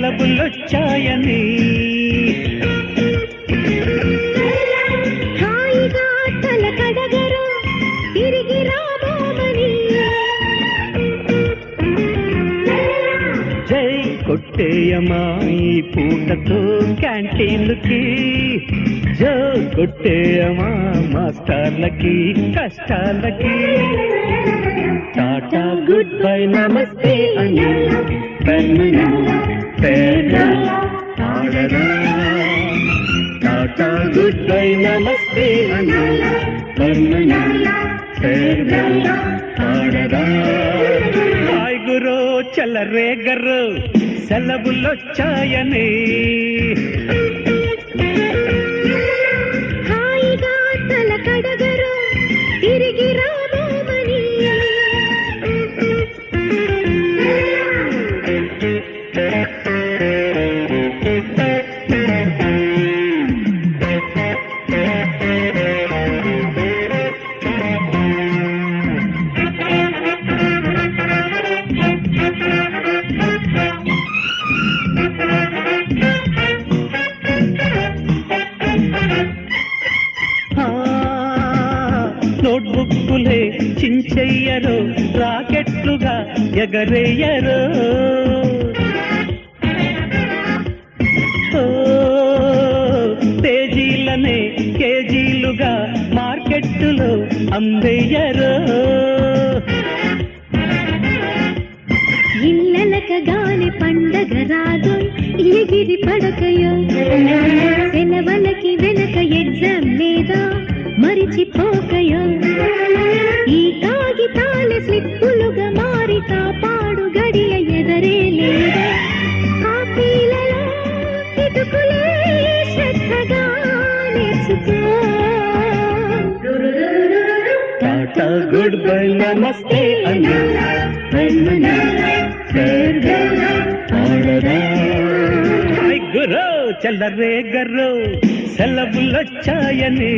సెలవులొచ్చాయని హాయిగా తల కడగరు తిరిగి రాబోమని జై కొట్టేయమా ఈ పూటతో క్యాంటీన్లకి జో కొట్టేయమా మాస్టర్లకి కష్టాలకి టాటా గుడ్ బై నమస్తే అని టాటా గుడ్ బై నమస్తే అని హాయ్ గురు చల్లరే గర్రు సెలవులొచ్చాయని హాయిగా తల కడగరు తిరిగి రాబోమని ఆ, నోట్బుక్కులే చించెయ్యరు రాకెట్లుగా ఎగరేయరు ఓ, పేజీలనే కేజీలుగా మార్కెట్టులో అమ్మేయరు ఇల్లలకగానే పండగ రాదు ఎగిరి పడకయో సెలవులకి వెనక ఎగ్జామ్ లేదా మరిచిపోకయో ఈ కాగితాల స్లిప్పులుగా మారి కాపాడు గడియ ఎదరే లేదా కాపీలలో కిటుకులే శ్రద్ధగా నేర్చుకో టాటా గుడ్ బై నమస్తే అన్నా హాయ్ గురు చల్లరే గర్రు సెలవులొచ్చాయని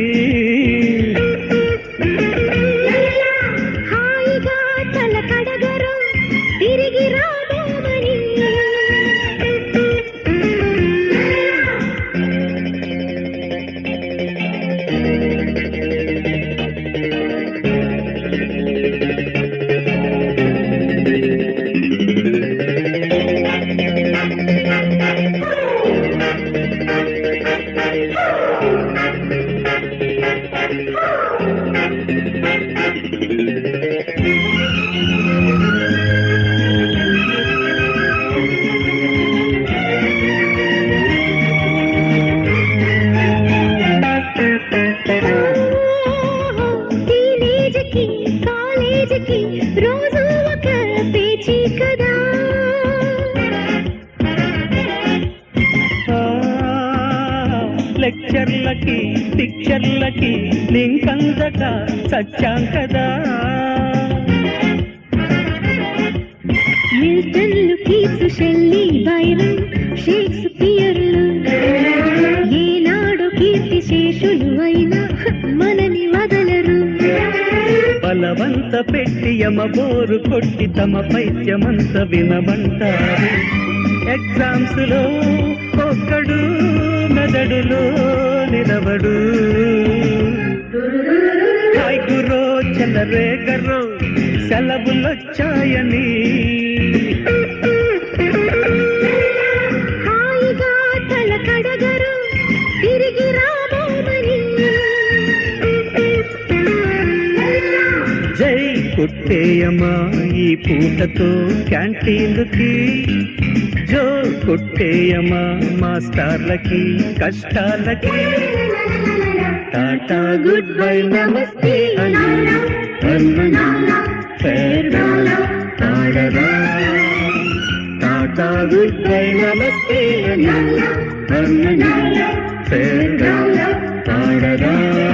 హాయిగా తల కడగరు తిరిగి రాబోమని టీనేజ్కి కాలేజీకి రోజు ఒక పేచీ కదా ఆ, లెక్చర్లకి పిక్చర్లకి లింక్ అందక సచ్చాం కదా మిల్టన్లు కీట్స్ షెల్లీ బైరన్ షేక్స్పియర్లు ఏనాడు కీర్తి శేషులు అయినా మనని వదలరు బలవంత పెట్టి యమ బోరు కొట్టి తమ పైత్యమంత వినమంటారు ఎగ్జామ్స్ లో ఒక్కడు మెదడులో నిలబడు హాయ్ గురో చల్లరే గర్రో సెలవులొచ్చాయని హాయిగా తల కడగరు తిరిగి రాబోమని జై కొట్టేయమా ఈ పూటతో క్యాంటీన్లకి జో కొట్టేయమా మాస్టర్లకి కష్టాలకి టాటా గుడ్ బై నమస్తే అని ఫేర్వెల్ తాడరా టాటా గుడ్ బై నమస్తే అని ఫేర్వెల్ తాడరా